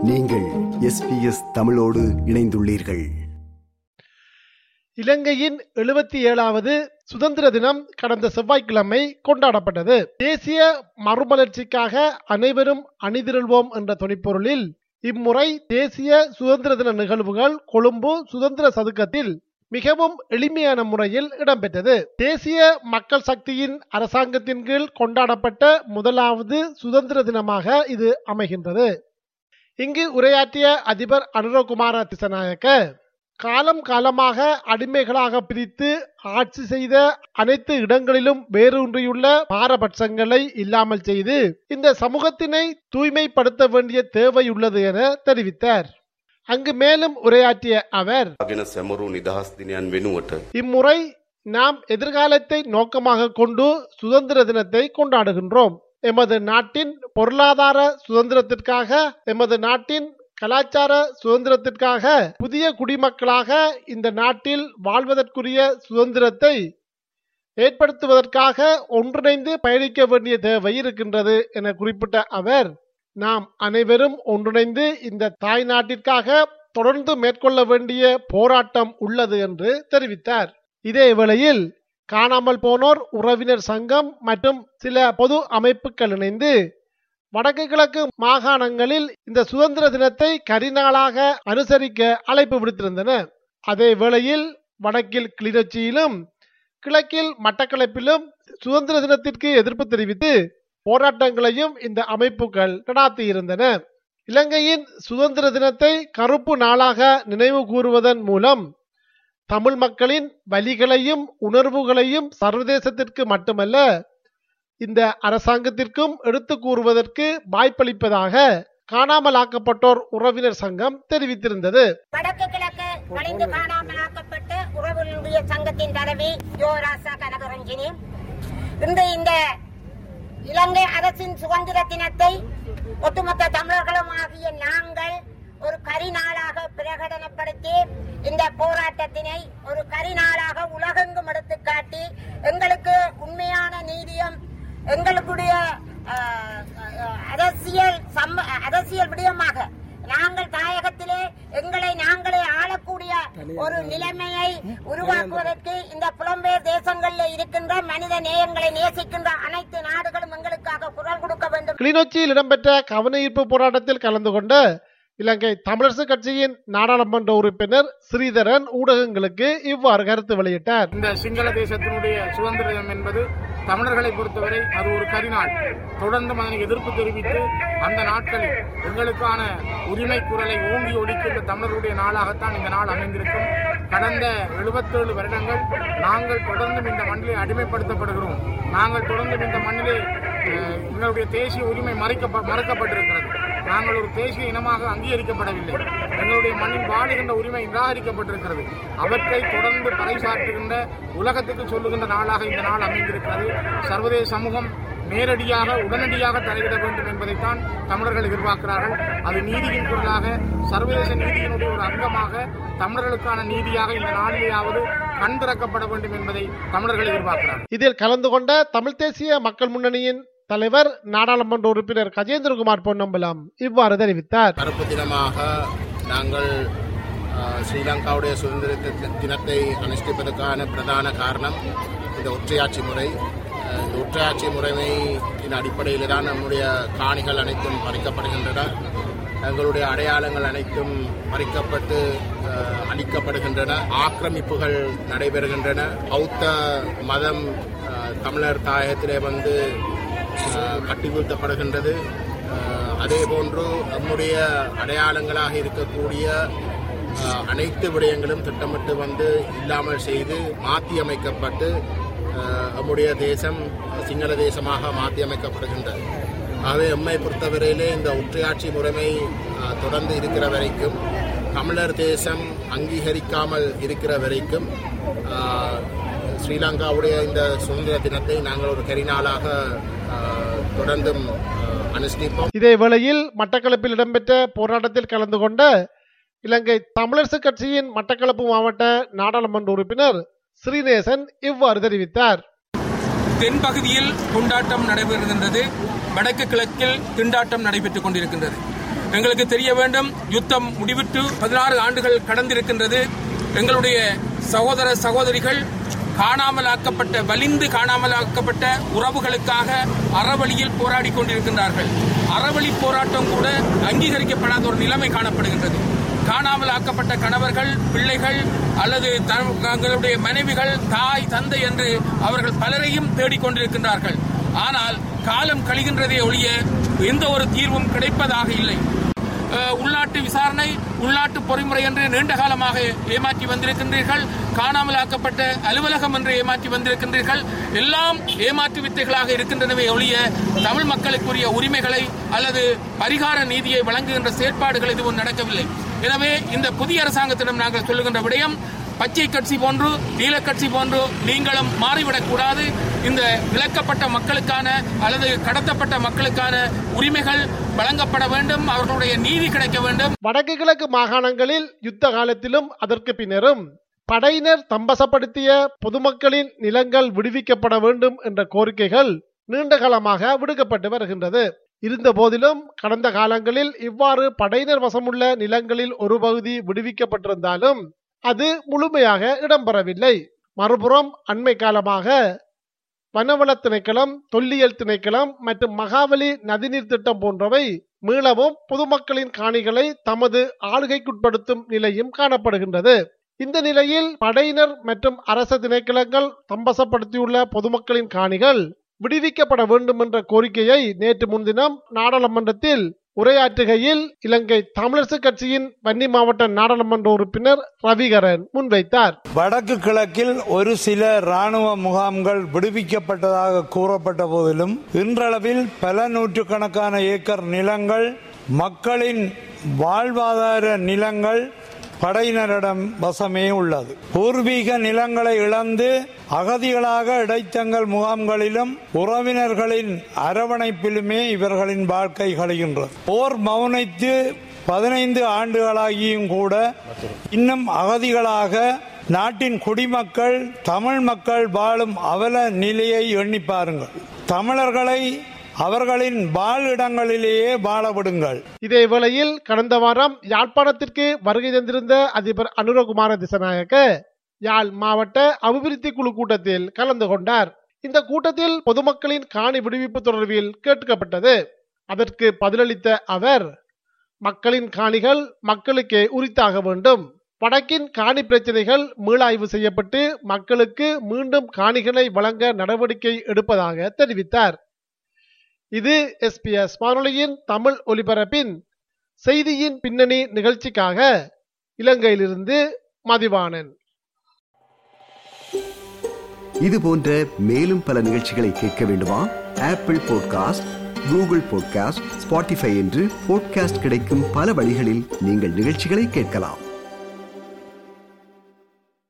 நீங்கள் எஸ்பிஎஸ் தமிழோடு இணைந்துள்ளீர்கள் இலங்கையின் எழுபத்தி ஏழாவது சுதந்திர தினம் கடந்த செவ்வாய்க்கிழமை கொண்டாடப்பட்டது தேசிய மறுமலர்ச்சிக்காக அனைவரும் அணிதிரள்வோம் என்ற துணிப்பொருளில் இம்முறை தேசிய சுதந்திர தின நிகழ்வுகள் கொழும்பு சுதந்திர சதுக்கத்தில் மிகவும் எளிமையான முறையில் இடம்பெற்றது தேசிய மக்கள் சக்தியின் அரசாங்கத்தின் கீழ் கொண்டாடப்பட்ட முதலாவது சுதந்திர தினமாக இது அமைகின்றது இங்கு உரையாற்றிய அதிபர் அனுரகுமார திசநாயக்க காலம் காலமாக அடிமைகளாக பிரித்து ஆட்சி செய்த அனைத்து இடங்களிலும் வேரூன்றியுள்ள பாரபட்சங்களை இல்லாமல் செய்து இந்த சமூகத்தினை தூய்மைப்படுத்த வேண்டிய தேவையுள்ளது என தெரிவித்தார் அங்கு மேலும் உரையாற்றிய அவர் ගෙන සැමරු නිදහස් දිනයන් වෙනුවට இம்முறை நாம் எதிர்காலத்தை நோக்கமாக கொண்டு சுதந்திர தினத்தை கொண்டாடுகின்றோம் எமது நாட்டின் பொருளாதார சுதந்திரத்திற்காக எமது நாட்டின் கலாச்சார சுதந்திரத்திற்காக புதிய குடிமக்களாக இந்த நாட்டில் வாழ்வதற்குரிய சுதந்திரத்தை ஏற்படுத்துவதற்காக ஒன்றிணைந்து பயணிக்க வேண்டிய தேவை இருக்கின்றது என குறிப்பிட்ட அவர் நாம் அனைவரும் ஒன்றிணைந்து இந்த தாய் நாட்டிற்காக தொடர்ந்து மேற்கொள்ள வேண்டிய போராட்டம் உள்ளது என்று தெரிவித்தார் இதே வேளையில் காணாமல் போனோர் உறவினர் சங்கம் மற்றும் சில பொது அமைப்புகள் இணைந்து வடக்கு கிழக்கு மாகாணங்களில் இந்த சுதந்திர தினத்தை கரிநாளாக அனுசரிக்க அழைப்பு விடுத்திருந்தன அதே வேளையில் வடக்கில் கிளிநொச்சியிலும் கிழக்கில் மட்டக்களப்பிலும் சுதந்திர தினத்திற்கு எதிர்ப்பு தெரிவித்து போராட்டங்களையும் இந்த அமைப்புகள் நடாத்தியிருந்தன இலங்கையின் சுதந்திர தினத்தை கருப்பு நாளாக நினைவு கூறுவதன் மூலம் தமிழ் மக்களின் வலிகளையும் உணர்வுகளையும் சர்வதேசத்திற்கு மட்டுமல்ல இந்த அரசாங்கத்திற்கும் எடுத்து கூறுவதற்கு வாய்ப்பளிப்பதாக காணாமலாக்கப்பட்டோர் உறவினர் சங்கம் தெரிவித்திருந்தது வடக்கு கிழக்கு வளைந்து காணாமலாக்கப்பட்ட உறவுடைய சங்கத்தின் தலைவி யோராசா கனகரஞ்சினி இன்று இந்த இலங்கை அரசின் சுதந்திர தினத்தை ஒட்டுமொத்த தமிழர்களும் ஆகிய நாங்கள் ஒரு கரிநாளாக பிரகடனப்படுத்தி இந்த போராட்டத்தினை ஒரு கரிநாளாக உலகெங்கும் எடுத்து காட்டி எங்களுக்கு உண்மையான நீதியும் எங்களுடைய அஹ், அஹ், அரசியல் சம்ம அரசியல் விடயமாக நாங்கள் தாயகத்திலே எங்களை நாங்களே ஆளக்கூடிய ஒரு நிலைமையை உருவாக்குவதற்கு இந்த புலம்பெயர் தேசங்களில் இருக்கின்ற மனித நேயங்களை நேசிக்கின்ற அனைத்து நாடுகளும் எங்களுக்காக குரல் கொடுக்க வேண்டும் கிளிநொச்சியில் இடம்பெற்ற கவனஈர்ப்பு போராட்டத்தில் கலந்து கொண்ட இலங்கை தமிழரசு கட்சியின் நாடாளுமன்ற உறுப்பினர் ஸ்ரீதரன் ஊடகங்களுக்கு இவ்வாறு கருத்து வெளியிட்டார் இந்த சிங்கள தேசத்தினுடைய சுதந்திர தினம் என்பது தமிழர்களை பொறுத்தவரை அது ஒரு கரிநாள் தொடர்ந்து அதனை எதிர்ப்பு தெரிவித்து அந்த நாட்களில் எங்களுக்கான உரிமை குரலை ஓங்கி ஒழிக்கின்ற தமிழர்களுடைய நாளாகத்தான் இந்த நாள் அமைந்திருக்கும் கடந்த 77 வருடங்கள் நாங்கள் தொடர்ந்தும் இந்த மண்ணிலே அடிமைப்படுத்தப்படுகிறோம் நாங்கள் தொடர்ந்தும் இந்த மண்ணிலே அஹ், எங்களுடைய தேசிய உரிமை மறைக்க மறுக்கப்பட்டிருக்கிறது நாங்கள் ஒரு தேசிய இனமாக அங்கீகரிக்கப்படவில்லை எங்களுடைய மண்ணில் வாழுகின்ற உரிமை நிராகரிக்கப்பட்டிருக்கிறது அவற்றை தொடர்ந்து பறைசாற்றுகின்ற உலகத்துக்கு சொல்லுகின்ற நாளாக இந்த நாள் அமைந்திருக்கிறது சர்வதேச சமூகம் நேரடியாக உடனடியாக தலையிட வேண்டும் என்பதைத்தான் தமிழர்கள் எதிர்பார்க்கிறார்கள் அது நீதியின் குரலாக சர்வதேச நீதியினுடைய ஒரு அங்கமாக தமிழர்களுக்கான நீதியாக இந்த நாளிலேயாவது கண் திறக்கப்பட வேண்டும் என்பதை தமிழர்கள் எதிர்பார்க்கிறார்கள் இதில் கலந்து கொண்ட தமிழ் தேசிய மக்கள் முன்னணியின் தலைவர் நாடாளுமன்ற உறுப்பினர் கஜேந்திரகுமார் பொன்னம்பலம் இவ்வாறு தெரிவித்தார் கருப்பு தினமாக நாங்கள் அஹ், ஸ்ரீலங்காவுடைய சுதந்திர தி- தினத்தை அனுஷ்டிப்பதற்கான பிரதான காரணம் இந்த ஒற்றையாட்சி முறை அஹ், இந்த ஒற்றையாட்சி முறைமையின் அடிப்படையில் தான் நம்முடைய காணிகள் அனைத்தும் பறிக்கப்படுகின்றன எங்களுடைய அடையாளங்கள் அனைத்தும் பறிக்கப்பட்டு அஹ், அழிக்கப்படுகின்றன ஆக்கிரமிப்புகள் நடைபெறுகின்றன பௌத்த மதம் அஹ், தமிழர் தாயகத்திலே வந்து அஹ், கட்டி வீழ்த்தப்படுகின்றது அஹ், அதே போன்று நம்முடைய அடையாளங்களாக இருக்கக்கூடிய அஹ், அனைத்து விடயங்களும் திட்டமிட்டு வந்து இல்லாமல் செய்து மாற்றியமைக்கப்பட்டு அஹ், நம்முடைய தேசம் சிங்கள தேசமாக மாற்றியமைக்கப்படுகின்றது ஆகவே எம்மை பொறுத்தவரையிலே இந்த ஒற்றையாட்சி முறைமை அஹ், தொடர்ந்து இருக்கிற வரைக்கும் தமிழர் தேசம் அங்கீகரிக்காமல் இருக்கிற வரைக்கும் அஹ், ஸ்ரீலங்காவுடைய இந்த சுதந்திர தினத்தை நாங்கள் ஒரு கரிநாளாக அஹ், தொடர்ந்தும் அஹ், அனுஷ்டிப்போம் இதே வேளையில் மட்டக்களப்பில் இடம்பெற்ற போராட்டத்தில் கலந்து கொண்ட இலங்கை தமிழரசு கட்சியின் மட்டக்களப்பு மாவட்ட நாடாளுமன்ற உறுப்பினர் ஸ்ரீநேசன் இவ்வாறு தெரிவித்தார் தென்பகுதியில் கொண்டாட்டம் நடைபெறுகின்றது வடக்கு கிழக்கில் திண்டாட்டம் நடைபெற்றுக் கொண்டிருக்கின்றது எங்களுக்கு தெரிய வேண்டும் யுத்தம் முடிவிட்டு பதினாறு ஆண்டுகள் கடந்திருக்கின்றது எங்களுடைய சகோதர சகோதரிகள் காணாமல் ஆக்கப்பட்ட வலிந்து காணாமல் ஆக்கப்பட்ட உறவுகளுக்காக அறவழியில் போராடி கொண்டிருக்கின்றார்கள் அறவழி போராட்டம் கூட அங்கீகரிக்கப்படாத ஒரு நிலைமை காணப்படுகின்றது காணாமல் ஆக்கப்பட்ட கணவர்கள் பிள்ளைகள் அல்லது த- தங்களுடைய மனைவிகள் தாய் தந்தை என்று அவர்கள் பலரையும் தேடிக்கொண்டிருக்கின்றார்கள் ஆனால் காலம் கழிகின்றதே ஒழிய எந்த ஒரு தீர்வும் கிடைப்பதாக இல்லை அஹ், உள்நாட்டு விசாரணை உள்நாட்டு பொறிமுறை என்று நீண்ட காலமாக ஏமாற்றி வந்திருக்கின்றீர்கள் காணாமல் ஆக்கப்பட்ட அலுவலகம் என்று ஏமாற்றி வந்திருக்கின்றீர்கள் எல்லாம் ஏமாற்று வித்தைகளாக இருக்கின்றனவே ஒழிய தமிழ் மக்களுக்குரிய உரிமைகளை அல்லது பரிகார நீதியை வழங்குகின்ற செயற்பாடுகள் எதுவும் நடக்கவில்லை எனவே இந்த புதிய அரசாங்கத்திடம் நாங்கள் சொல்லுகின்ற விடயம் பச்சை கட்சி போன்று நீல கட்சி போன்று நீங்களும் மாறிவிடக் கூடாது இந்த விலக்கப்பட்ட மக்களுக்கான அல்லது கடத்தப்பட்ட மக்களுக்கான உரிமைகள் வழங்கப்பட வேண்டும் அவர்களுடைய நீதி கிடைக்க வேண்டும் வடக்கு கிழக்கு மாகாணங்களில் யுத்த காலத்திலும் அதற்கு பின்னரும் படையினர் தம்பசப்படுத்திய பொதுமக்களின் நிலங்கள் விடுவிக்கப்பட வேண்டும் என்ற கோரிக்கைகள் நீண்ட காலமாக விடுக்கப்பட்டு வருகின்றது இருந்த போதிலும் கடந்த காலங்களில் இவ்வாறு படையினர் வசமுள்ள நிலங்களில் ஒரு பகுதி விடுவிக்கப்பட்டிருந்தாலும் அது முழுமையாக இடம்பெறவில்லை மறுபுறம் அண்மை காலமாக வனவள திணைக்களம் தொல்லியல் திணைக்களம் மற்றும் மகாவலி நதிநீர் திட்டம் போன்றவை மீளவும் பொதுமக்களின் காணிகளை தமது ஆளுகைக்குட்படுத்தும் நிலையும் காணப்படுகின்றது இந்த நிலையில் படையினர் மற்றும் அரச திணைக்களங்கள் தம்பசப்படுத்தியுள்ள பொதுமக்களின் காணிகள் விடுவிக்கப்பட வேண்டும் என்ற கோரிக்கையை நேற்று முன்தினம் நாடாளுமன்றத்தில் உரையாற்றுகையில் இலங்கை தமிழரசு கட்சியின் வன்னி மாவட்ட நாடாளுமன்ற உறுப்பினர் ரவிகரன் முன்வைத்தார் வடக்கு கிழக்கில் ஒரு சில ராணுவ முகாம்கள் விடுவிக்கப்பட்டதாக கூறப்பட்ட போதிலும் இன்றளவில் பல நூற்றுக்கணக்கான ஏக்கர் நிலங்கள் மக்களின் வாழ்வாதார நிலங்கள் படையினரிடம் வசமே உள்ளது பூர்வீக நிலங்களை இழந்து அகதிகளாக இடைத்தங்கல் முகாம்களிலும் உறவினர்களின் அரவணைப்பிலுமே இவர்களின் வாழ்க்கை கழிகின்றது போர் மௌனித்து பதினைந்து ஆண்டுகளாகியும் கூட இன்னும் அகதிகளாக நாட்டின் குடிமக்கள் தமிழ் மக்கள் வாழும் அவல நிலையை எண்ணி பாருங்கள் தமிழர்களை அவர்களின் வாழிடங்களிலேயே வாழ விடுங்கள் இதே வேளையில் கடந்த வாரம் யாழ்ப்பாணத்திற்கு வருகை தந்திருந்த அதிபர் அனுரகுமார திசநாயக்க யாழ் மாவட்ட அபிவிருத்தி குழு கூட்டத்தில் கலந்து கொண்டார் இந்த கூட்டத்தில் பொதுமக்களின் காணி விடுவிப்பு தொடர்பில் கேட்கப்பட்டது அதற்கு பதிலளித்த அவர் மக்களின் காணிகள் மக்களுக்கே உரித்தாக வேண்டும் வடக்கின் காணி பிரச்சனைகள் மீளாய்வு செய்யப்பட்டு மக்களுக்கு மீண்டும் காணிகளை வழங்க நடவடிக்கை எடுப்பதாக தெரிவித்தார் இது எஸ்பிஎஸ் வானொலியின் தமிழ் ஒலிபரப்பின் செய்தியின் பின்னணி நிகழ்ச்சிக்காக இலங்கையிலிருந்து மதிவாணன் இது போன்ற மேலும் பல நிகழ்ச்சிகளை கேட்க வேண்டுமா Apple podcast Google podcast Spotify என்று பாட்காஸ்ட் கிடைக்கும் பல வழிகளில் நீங்கள் நிகழ்ச்சிகளை கேட்கலாம்